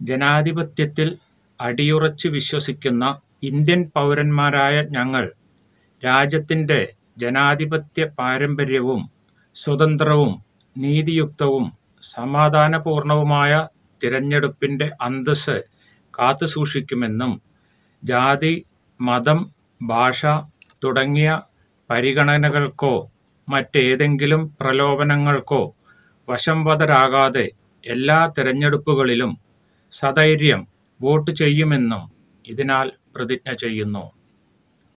ജനാധിപത്യത്തിൽ അടിയുറച്ചു വിശ്വസിക്കുന്ന ഇന്ത്യൻ പൗരന്മാരായ ഞങ്ങൾ രാജ്യത്തിന്റെ ജനാധിപത്യ പാരമ്പര്യവും സ്വതന്ത്രവും നീതിയുക്തവും സമാധാനപൂർണ്ണവുമായ തിരഞ്ഞെടുപ്പിന്റെ അന്തസ്സ് കാത്തുസൂക്ഷിക്കുമെന്നും ജാതി മതം ഭാഷ തുടങ്ങിയ പരിഗണനകൾക്കോ മറ്റേതെങ്കിലും പ്രലോഭനങ്ങൾക്കോ വശംവദരാകാതെ എല്ലാ തിരഞ്ഞെടുപ്പുകളിലും സധൈര്യം വോട്ട് ചെയ്യുമെന്നും ഇതിനാൽ പ്രതിജ്ഞ ചെയ്യുന്നു